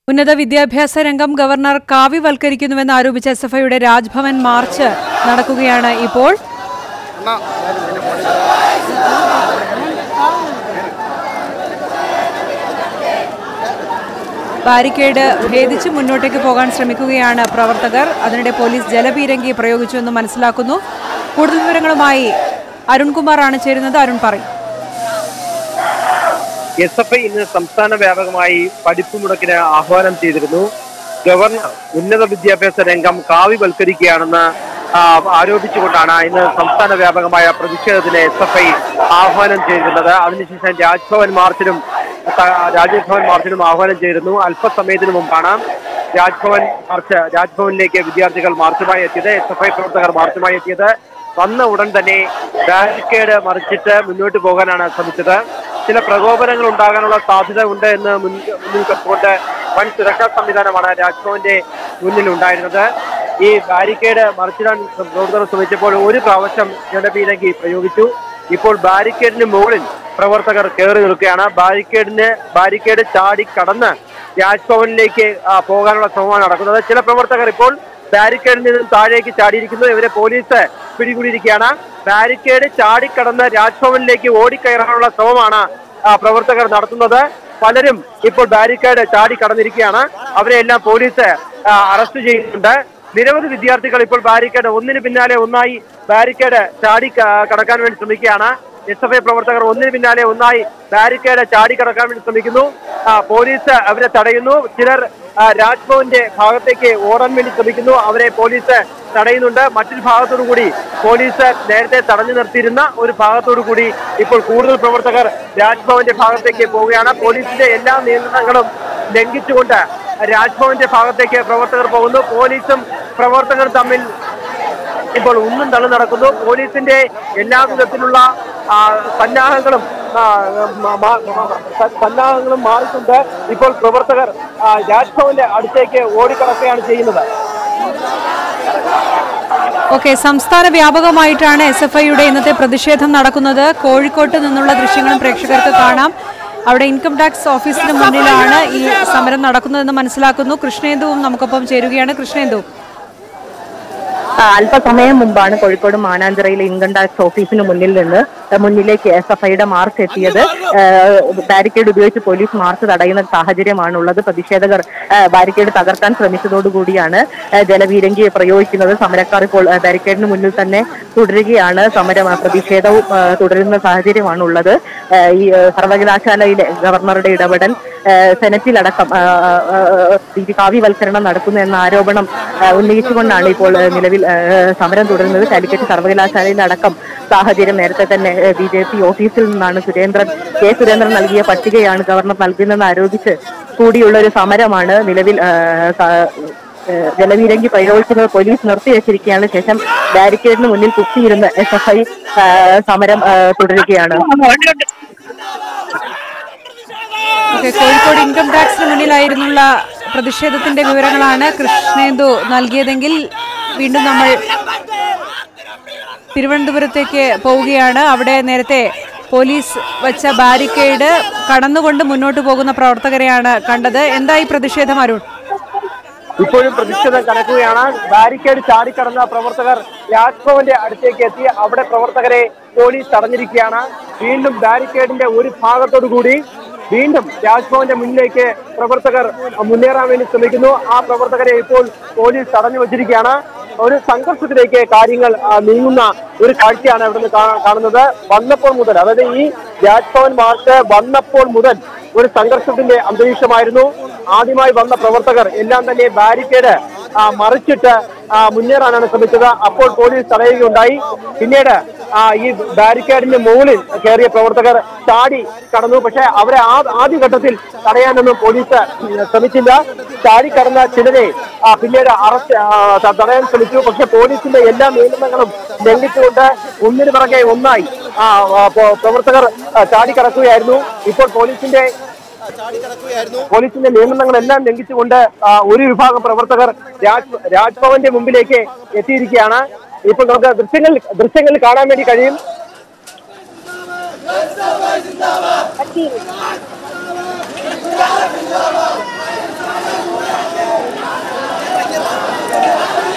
ഉന്നത വിദ്യാഭ്യാസ രംഗം ഗവർണർ കാവ്യവൽക്കരിക്കുന്നുവെന്ന് ആരോപിച്ച എസ് എഫ് ഐയുടെ രാജ്ഭവൻ മാർച്ച് നടക്കുകയാണ് ഇപ്പോൾ ബാരിക്കേഡ് ഭേദിച്ച് മുന്നോട്ടേക്ക് പോകാൻ ശ്രമിക്കുകയാണ് പ്രവർത്തകർ അതിനിടെ പോലീസ് ജലപീരങ്കി പ്രയോഗിച്ചുവെന്ന് മനസ്സിലാക്കുന്നു കൂടുതൽ വിവരങ്ങളുമായി അരുൺകുമാറാണ് ചേരുന്നത് അരുൺ പറയും എസ് എഫ് ഐ ഇന്ന് സംസ്ഥാന വ്യാപകമായി പഠിപ്പ് മുടക്കിന് ആഹ്വാനം ചെയ്തിരുന്നു ഗവർണർ ഉന്നത വിദ്യാഭ്യാസ രംഗം കാവ്യവൽക്കരിക്കുകയാണെന്ന് ആ, ആരോപിച്ചുകൊണ്ടാണ് ഇന്ന് സംസ്ഥാന വ്യാപകമായ പ്രതിഷേധത്തിന് എസ് എഫ് ഐ ആഹ്വാനം ചെയ്തിരുന്നത് അതിനുശേഷം രാജ്ഭവൻ മാർച്ചിനും ത- രാജ്ഭവൻ മാർച്ചിനും ആഹ്വാനം ചെയ്തിരുന്നു അല്പസമയത്തിന് മുമ്പാണ് രാജ്ഭവൻ മാർച്ച് രാജ്ഭവനിലേക്ക് വിദ്യാർത്ഥികൾ മാർച്ചുമായി എത്തിയത് എസ് എഫ് ഐ പ്രവർത്തകർ മാർച്ചുമായി എത്തിയത് വന്ന ഉടൻ തന്നെ ബാരിക്കേഡ് മറിച്ചിട്ട് മുന്നോട്ട് പോകാനാണ് ശ്രമിച്ചത് ചില പ്രകോപനങ്ങൾ ഉണ്ടാകാനുള്ള സാധ്യത ഉണ്ട് എന്ന് മുൻ മുന്നിൽ കണ്ടുകൊണ്ട് വൻ സുരക്ഷാ സംവിധാനമാണ് രാജ്ഭവന്റെ മുന്നിൽ ഉണ്ടായിരുന്നത് ഈ ബാരിക്കേഡ് മറിച്ചിടാൻ പ്രവർത്തകർ ശ്രമിച്ചപ്പോൾ ഒരു പ്രാവശ്യം ജലപീരങ്കി പ്രയോഗിച്ചു ഇപ്പോൾ ബാരിക്കേഡിന് മുകളിൽ പ്രവർത്തകർ കയറി നിൽക്കുകയാണ് ബാരിക്കേഡിന് ബാരിക്കേഡ് ചാടി കടന്ന് രാജ്ഭവനിലേക്ക് ആ, പോകാനുള്ള ശ്രമമാണ് നടക്കുന്നത് ചില പ്രവർത്തകർ ഇപ്പോൾ ബാരിക്കേഡിൽ നിന്നും താഴേക്ക് ചാടിയിരിക്കുന്നു ഇവരെ പോലീസ് പിടികൂടിയിരിക്കുകയാണ് ബാരിക്കേഡ് ചാടിക്കടന്ന് രാജ്ഭവനിലേക്ക് ഓടിക്കയറാനുള്ള ശ്രമമാണ് ആ, പ്രവർത്തകർ നടത്തുന്നത് പലരും ഇപ്പോൾ ബാരിക്കേഡ് ചാടി കടന്നിരിക്കുകയാണ് അവരെ എല്ലാം പോലീസ് ആ, അറസ്റ്റ് ചെയ്യുന്നുണ്ട് നിരവധി വിദ്യാർത്ഥികൾ ഇപ്പോൾ ബാരിക്കേഡ് ഒന്നിന് പിന്നാലെ ഒന്നായി ബാരിക്കേഡ് ചാടി ക- കടക്കാൻ വേണ്ടി ശ്രമിക്കുകയാണ് എസ് എഫ് ഐ പ്രവർത്തകർ ഒന്നിന് പിന്നാലെ ഒന്നായി ബാരിക്കേഡ് ചാടി കടക്കാൻ വേണ്ടി ശ്രമിക്കുന്നു ആ, പോലീസ് അവരെ തടയുന്നു ചിലർ ആ, രാജ്ഭവന്റെ ഭാഗത്തേക്ക് ഓടാൻ വേണ്ടി ശ്രമിക്കുന്നു അവരെ പോലീസ് തടയുന്നുണ്ട് മറ്റൊരു ഭാഗത്തോടു കൂടി പോലീസ് നേരത്തെ തടഞ്ഞു നിർത്തിയിരുന്ന ഒരു ഭാഗത്തോടു കൂടി ഇപ്പോൾ കൂടുതൽ പ്രവർത്തകർ രാജ്ഭവന്റെ ഭാഗത്തേക്ക് പോവുകയാണ് പോലീസിന്റെ എല്ലാ നിയന്ത്രണങ്ങളും ലംഘിച്ചുകൊണ്ട് രാജ്ഭവന്റെ ഭാഗത്തേക്ക് പ്രവർത്തകർ പോകുന്നു പോലീസും പ്രവർത്തകരും തമ്മിൽ ഇപ്പോൾ ഉന്നും തള്ളു നടക്കുന്നു പോലീസിന്റെ എല്ലാ വിധത്തിലുള്ള ആ, സന്നാഹങ്ങളും ആ, മ- മ- മ- സ- സന്നാഹങ്ങളും മാറിക്കൊണ്ട് ഇപ്പോൾ പ്രവർത്തകർ ആ, രാജ്ഭവന്റെ അടുത്തേക്ക് ഓടിക്കടക്കുകയാണ് ചെയ്യുന്നത് ഓക്കെ സംസ്ഥാന വ്യാപകമായിട്ടാണ് എസ് എഫ് ഐയുടെ ഇന്നത്തെ പ്രതിഷേധം നടക്കുന്നത് കോഴിക്കോട്ട് നിന്നുള്ള ദൃശ്യങ്ങളും പ്രേക്ഷകർക്ക് കാണാം അവിടെ ഇൻകം ടാക്സ് ഓഫീസിന് മുന്നിലാണ് ഈ സമരം നടക്കുന്നതെന്ന് മനസ്സിലാക്കുന്നു കൃഷ്ണേന്ദുവും നമുക്കൊപ്പം ചേരുകയാണ് കൃഷ്ണേന്ദു ആ, അല്പസമയം മുമ്പാണ് കോഴിക്കോട് മാനാഞ്ചിറയിലെ ഇൻകം ടാക്സ് ഓഫീസിന് മുന്നിൽ നിന്ന് ആ, മുന്നിലേക്ക് എസ് എഫ് ഐയുടെ മാർച്ച് എത്തിയത് ആ, ബാരിക്കേഡ് ഉപയോഗിച്ച് പോലീസ് മാർച്ച് തടയുന്ന സാഹചര്യമാണുള്ളത് പ്രതിഷേധകർ ആ, ബാരിക്കേഡ് തകർക്കാൻ ശ്രമിച്ചതോടുകൂടിയാണ് ആ, ജലപീരങ്കി പ്രയോഗിക്കുന്നത് സമരക്കാർ ഇപ്പോൾ ആ, ബാരിക്കേഡിന് മുന്നിൽ തന്നെ തുടരുകയാണ് സമരം ആ, പ്രതിഷേധവും ആ, തുടരുന്ന സാഹചര്യമാണുള്ളത് ആ, ഈ ആ, സർവകലാശാലയിലെ ഗവർണറുടെ ഇടപെടൽ ആ, സെനറ്റിലടക്കം ആ, ആ, ആ, ഈ കാവ്യവൽക്കരണം നടക്കുന്നു എന്ന ആരോപണം ആ, ഉന്നയിച്ചുകൊണ്ടാണ് ഇപ്പോൾ ആ, നിലവിൽ ആ, സമരം തുടരുന്നത് കാലിക്കറ്റ് സർവകലാശാലയിലടക്കം സാഹചര്യം നേരത്തെ തന്നെ ബി ജെ പി ഓഫീസിൽ നിന്നാണ് സുരേന്ദ്രൻ കെ സുരേന്ദ്രൻ നൽകിയ പട്ടികയാണ് ഗവർണർ നൽകുന്നതെന്ന് ആരോപിച്ച് കൂടിയുള്ള ഒരു സമരമാണ് നിലവിൽ ആ, സ- ആ, ജലവീരങ്കി പ്രയോഗിക്കുന്നത് പോലീസ് നിർത്തിവെച്ചിരിക്കുകയാണ് ശേഷം ബാരിക്കേഡിന് മുന്നിൽ കുത്തിയിരുന്ന് എസ് എഫ് ഐ സമരം ആ, തുടരുകയാണ് ഓക്കെ കോഴിക്കോട് ഇൻകം ടാക്സിന് മുന്നിലായിരുന്നുള്ള പ്രതിഷേധത്തിന്റെ വിവരങ്ങളാണ് കൃഷ്ണേന്ദു നൽകിയതെങ്കിൽ വീണ്ടും നമ്മൾ തിരുവനന്തപുരത്തേക്ക് പോവുകയാണ് അവിടെ നേരത്തെ പോലീസ് വച്ച ബാരിക്കേഡ് കടന്നുകൊണ്ട് മുന്നോട്ട് പോകുന്ന പ്രവർത്തകരെയാണ് കണ്ടത് എന്താ ഈ പ്രതിഷേധം അരുൺ ഇപ്പോഴും പ്രതിഷേധം കടക്കുകയാണ് ബാരിക്കേഡ് ചാടിക്കടന്ന പ്രവർത്തകർ രാജ്ഭവന്റെ അടുത്തേക്ക് എത്തി അവിടെ പ്രവർത്തകരെ പോലീസ് തടഞ്ഞിരിക്കുകയാണ് വീണ്ടും ബാരിക്കേഡിന്റെ ഒരു ഭാഗത്തോടു കൂടി വീണ്ടും രാജ്ഭവന്റെ മുന്നിലേക്ക് പ്രവർത്തകർ മുന്നേറാൻ വേണ്ടി ശ്രമിക്കുന്നു ആ പ്രവർത്തകരെ ഇപ്പോൾ പോലീസ് തടഞ്ഞു വച്ചിരിക്കുകയാണ് ഒരു സംഘർഷത്തിലേക്ക് കാര്യങ്ങൾ ആ, നീങ്ങുന്ന ഒരു കാഴ്ചയാണ് ഇവിടെ നിന്ന് കാണുന്നത് വന്നപ്പോൾ മുതൽ അതായത് ഈ രാജ്ഭവൻ മാർച്ച് വന്നപ്പോൾ മുതൽ ഒരു സംഘർഷത്തിന്റെ അന്തരീക്ഷമായിരുന്നു ആദ്യമായി വന്ന പ്രവർത്തകർ എല്ലാം തന്നെ ബാരിക്കേഡ് ആ, മറിച്ചിട്ട് ആ, മുന്നേറാനാണ് ശ്രമിച്ചത് അപ്പോൾ പോലീസ് തടയുകയുണ്ടായി പിന്നീട് ആ, ഈ ബാരിക്കേഡിന്റെ മുകളിൽ കയറിയ പ്രവർത്തകർ ചാടി കടന്നു പക്ഷെ അവരെ ആ ആദ്യഘട്ടത്തിൽ തടയാനൊന്നും പോലീസ് ശ്രമിച്ചില്ല ചാടി കടന്ന ചിലരെ ആ, പിന്നീട് അറസ്റ്റ് ആ, ത- തടയാൻ ശ്രമിച്ചു പക്ഷെ പോലീസിന്റെ എല്ലാ നിയന്ത്രണങ്ങളും ലംഘിച്ചുകൊണ്ട് ഒന്നിനു പിറകെ ഒന്നായി ആ, ആ, പോ- പ്രവർത്തകർ ആ, ചാടിക്കടക്കുകയായിരുന്നു ഇപ്പോൾ പോലീസിന്റെ പോലീസിന്റെ നിയന്ത്രണങ്ങളെല്ലാം ലംഘിച്ചുകൊണ്ട് ആ, ഒരു വിഭാഗം പ്രവർത്തകർ രാജ് രാജ്ഭവന്റെ മുമ്പിലേക്ക് എത്തിയിരിക്കുകയാണ് ഇപ്പോൾ നമുക്ക് ദൃശ്യങ്ങൾ ദൃശ്യങ്ങൾ കാണാൻ വേണ്ടി കഴിയും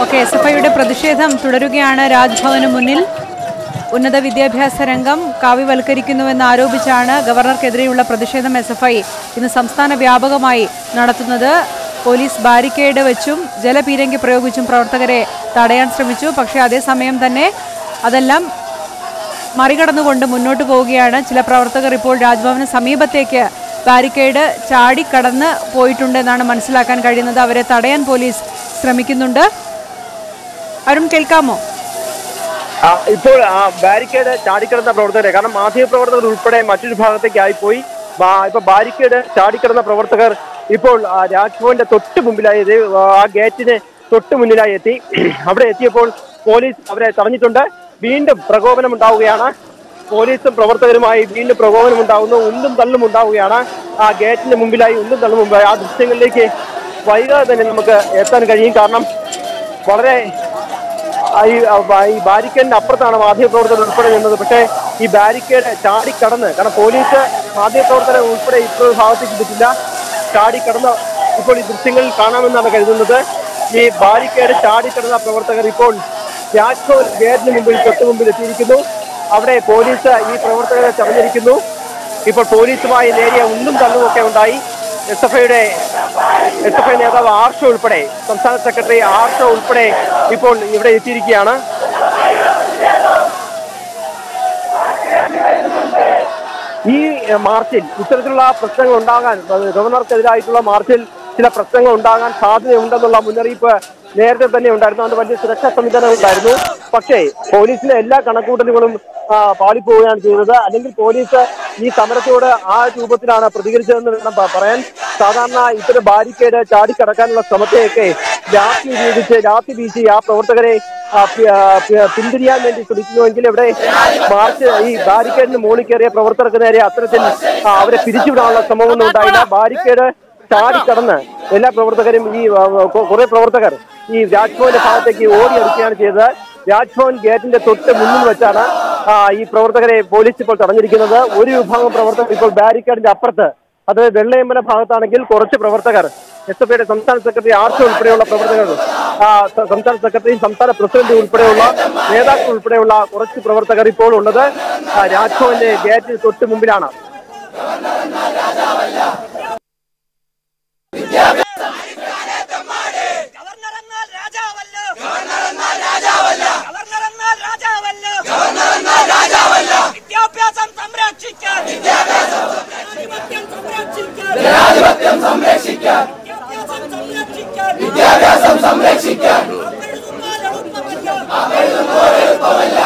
ഓക്കെ എസ് എഫ് ഐയുടെ പ്രതിഷേധം തുടരുകയാണ് രാജ്ഭവന് മുന്നിൽ ഉന്നത വിദ്യാഭ്യാസ രംഗം കാവ്യവൽക്കരിക്കുന്നുവെന്ന് ആരോപിച്ചാണ് ഗവർണർക്കെതിരെയുള്ള പ്രതിഷേധം എസ് എഫ് ഐ ഇന്ന് സംസ്ഥാന വ്യാപകമായി നടത്തുന്നത് പോലീസ് ബാരിക്കേഡ് വെച്ചും ജലപീരങ്കി പ്രയോഗിച്ചും പ്രവർത്തകരെ തടയാൻ ശ്രമിച്ചു പക്ഷേ അതേസമയം തന്നെ അതെല്ലാം മറികടന്നുകൊണ്ട് മുന്നോട്ട് പോവുകയാണ് ചില പ്രവർത്തകർ ഇപ്പോൾ രാജ്ഭവന് സമീപത്തേക്ക് ബാരിക്കേഡ് ചാടിക്കടന്ന് പോയിട്ടുണ്ട് എന്നാണ് മനസ്സിലാക്കാൻ കഴിയുന്നത് അവരെ തടയാൻ പോലീസ് ശ്രമിക്കുന്നുണ്ട് അരുൺ കേൾക്കാമോ ആ, ഇപ്പോൾ ആ ബാരിക്കേഡ് ചാടിക്കിടന്ന പ്രവർത്തകരെ കാരണം മാധ്യമപ്രവർത്തകർ ഉൾപ്പെടെ മറ്റൊരു ഭാഗത്തേക്കായി പോയി ബാ- ഇപ്പൊ ബാരിക്കേഡ് ചാടിക്കിടന്ന പ്രവർത്തകർ ഇപ്പോൾ ആ, രാജ്ഭവന്റെ തൊട്ട് മുമ്പിലായി ഇത് ആ ഗേറ്റിന് തൊട്ട് മുന്നിലായി എത്തി അവിടെ എത്തിയപ്പോൾ പോലീസ് അവരെ തടഞ്ഞിട്ടുണ്ട് വീണ്ടും പ്രകോപനം ഉണ്ടാവുകയാണ് പോലീസും പ്രവർത്തകരുമായി വീണ്ടും പ്രകോപനം ഉണ്ടാകുന്നു ഉന്തും തള്ളും ഉണ്ടാവുകയാണ് ആ ഗേറ്റിന്റെ മുമ്പിലായി ഉന്തും തള്ളും മുമ്പായി ആ ദൃശ്യങ്ങളിലേക്ക് വൈകാതെ തന്നെ നമുക്ക് എത്താൻ കഴിയും കാരണം വളരെ ആ ഈ ആ ബാ- ഈ ബാരിക്കേഡിന്റെ അപ്പുറത്താണ് മാധ്യമപ്രവർത്തകർ ഉൾപ്പെടെ നിന്നത് പക്ഷേ ഈ ബാരിക്കേഡ് ചാടിക്കടന്ന് കാരണം പോലീസ് മാധ്യമപ്രവർത്തകരെ ഉൾപ്പെടെ ഇപ്പോൾ ഭാഗത്തേക്ക് പറ്റില്ല ചാടിക്കടന്ന് ഇപ്പോൾ ഈ ദൃശ്യങ്ങളിൽ കാണാമെന്നാണ് കരുതുന്നത് ഈ ബാരിക്കേഡ് ചാടിക്കടന്ന പ്രവർത്തകർ ഇപ്പോൾ രാജ്ഭവൻ ഗേറ്റിന് മുമ്പിൽ തൊട്ട് മുമ്പിൽ എത്തിയിരിക്കുന്നു അവിടെ പോലീസ് ഈ പ്രവർത്തകരെ തടഞ്ഞിരിക്കുന്നു ഇപ്പോൾ പോലീസുമായി നേരിയ ഉന്തും തള്ളും ഒക്കെ ഉണ്ടായി എസ് എഫ് ഐയുടെ എസ് എഫ് ഐ നേതാവ് ആർഷോ ഉൾപ്പെടെ സംസ്ഥാന സെക്രട്ടറി ആർഷോ ഉൾപ്പെടെ ഇപ്പോൾ ഇവിടെ എത്തിയിരിക്കുകയാണ് ഈ എഹ്, മാർച്ചിൽ ഇത്തരത്തിലുള്ള പ്രശ്നങ്ങൾ ഉണ്ടാകാൻ അത് ഗവർണർക്കെതിരായിട്ടുള്ള മാർച്ചിൽ ചില പ്രശ്നങ്ങൾ ഉണ്ടാകാൻ സാധ്യതയുണ്ടെന്നുള്ള മുന്നറിയിപ്പ് നേരത്തെ തന്നെ ഉണ്ടായിരുന്നു അതുകൊണ്ട് വലിയ സുരക്ഷാ സംവിധാനം ഉണ്ടായിരുന്നു പക്ഷേ പോലീസിന്റെ എല്ലാ കണക്കൂട്ടലുകളും ആ, പാളിപ്പോവുകയാണ് ചെയ്തത് അല്ലെങ്കിൽ പോലീസ് ഈ സമരത്തോട് ആ രൂപത്തിലാണ് പ്രതികരിച്ചതെന്ന് വേണം പ- പറയാൻ സാധാരണ ഇത്തരം ബാരിക്കേഡ് ചാടിക്കടക്കാനുള്ള ശ്രമത്തെയൊക്കെ രാത്രി ഉപയോഗിച്ച് രാത്രി വീശി ആ പ്രവർത്തകരെ ആ, പി- ആ, പി- പിന്തിരിയാൻ വേണ്ടി ശ്രമിക്കുന്നുവെങ്കിൽ ഇവിടെ മാർച്ച് ഈ ബാരിക്കേഡിന് മുകളിൽ കയറിയ പ്രവർത്തകർക്ക് നേരെ അത്തരത്തിൽ ആ, അവരെ പിരിച്ചുവിടാനുള്ള ശ്രമമൊന്നും ഉണ്ടായില്ല ബാരിക്കേഡ് ചാടിക്കടന്ന് എല്ലാ പ്രവർത്തകരും ഈ ആ, കൊ- കുറെ പ്രവർത്തകർ ഈ രാജ്ഭവന്റെ ഭാഗത്തേക്ക് ഓടിയെടുക്കുകയാണ് ചെയ്തത് രാജ്ഭവൻ ഗേറ്റിന്റെ തൊട്ട് മുന്നിൽ വെച്ചാണ് ആ, ഈ പ്രവർത്തകരെ പോലീസ് ഇപ്പോൾ തടഞ്ഞിരിക്കുന്നത് ഒരു വിഭാഗം പ്രവർത്തകർ ഇപ്പോൾ ബാരിക്കേഡിന്റെ അപ്പുറത്ത് അത് വെള്ളയമ്പല ഭാഗത്താണെങ്കിൽ കുറച്ച് പ്രവർത്തകർ എസ് എഫ് ഐയുടെ സംസ്ഥാന സെക്രട്ടറി ആർഷ ഉൾപ്പെടെയുള്ള പ്രവർത്തകർ ആ, സ- സംസ്ഥാന സെക്രട്ടറിയും സംസ്ഥാന പ്രസിഡന്റ് ഉൾപ്പെടെയുള്ള നേതാക്കൾ ഉൾപ്പെടെയുള്ള കുറച്ച് പ്രവർത്തകർ ഇപ്പോൾ ഉള്ളത് ആ, രാജ്ഭവന്റെ ഗേറ്റിന് തൊട്ട് മുമ്പിലാണ് ഗവർണറെന്നാൽ രാജാവല്ലോ ഗവർണറെന്നാൽ രാജാവല്ല ഗവർണറെന്നാൽ രാജാവല്ലോ ഗവർണറെന്നാൽ രാജാവല്ല വിദ്യാഭ്യാസം സംരക്ഷിക്കാൻ വിദ്യാഭ്യാസം സംരക്ഷിക്കാൻ ജനാധിപത്യം സംരക്ഷിക്കാൻ വിദ്യാഭ്യാസം സംരക്ഷിക്കാൻ വിദ്യാഭ്യാസം സംരക്ഷിക്കാൻ എളുപ്പമല്ല എളുപ്പമല്ല